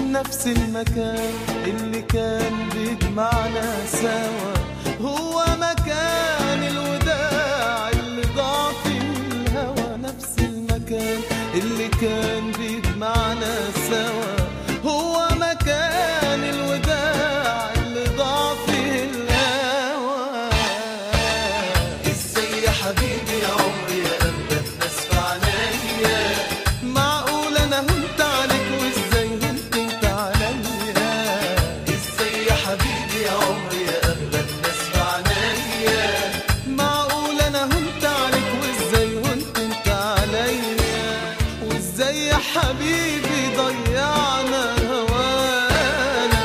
نفس المكان اللي كان بيجمعنا سوا هو مكان الوداع اللي ضاع فيه الهوى نفس المكان اللي كان بيجمعنا سوا هو مكان الوداع اللي ضاع فيه الهوى ازاي يا حبيبي يا عمري يا قلبك نسف عليا معقول انا هنت عليك وازاي هنت انت عليا ازاي يا حبيبي يا عمري يا قلبك نسف عليا معقول انا هنت عليك وازاي هنت انت عليا وازاي يا حبيبي ضيعنا هوانا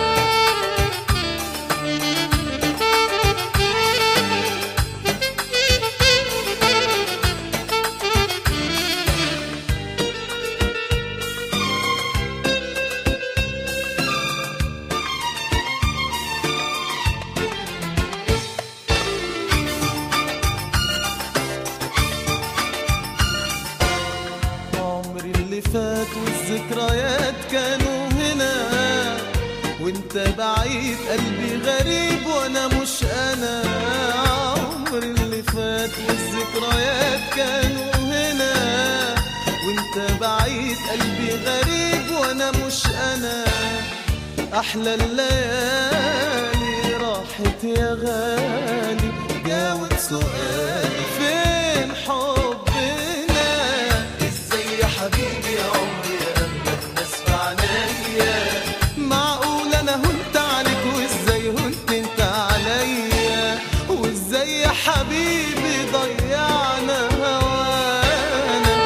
عمري اللي فات والذكريات كانوا هنا وانت بعيد قلبي غريب وانا مش انا عمري اللي فات والذكريات كانوا هنا وانت بعيد قلبي غريب وانا مش انا احلى الليالي راحت يا غالي جاوب سؤالي فين حبنا ازاي يا حبيبي يا عمري يا قلبك نسف عليا معقول انا هنت عليك وازاي هنت انت عليا وازاي يا حبيبي ضيعنا هوانا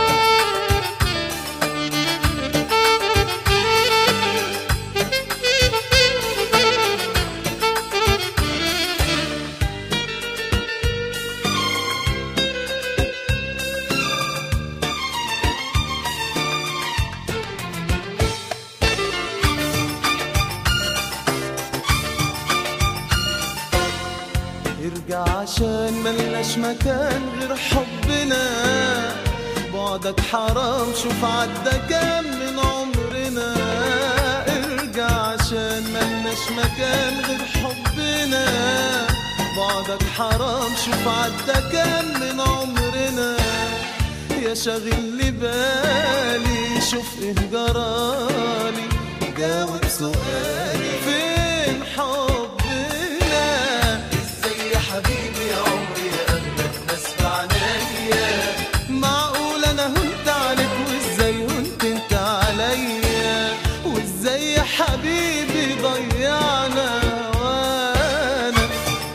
ارجع عشان ملناش مكان غير حبنا بعدك حرام شوف عدى كام من عمرنا ارجع عشان ملناش مكان غير حبنا بعدك حرام شوف عدى كام من عمرنا يا شاغل لي بالي شوف ايه جرالي جاوب سؤالي فين حبنا ازاي يا حبيبي يا عمري يا قلبك نسف عليا معقول انا هنت عليك وازاي هنت انت عليا وازاي يا حبيبي ضيعنا هوانا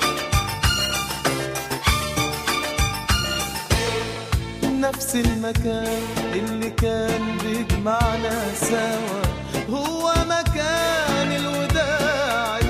نفس المكان اللي كان بيجمعنا سوا هو مكان الوداع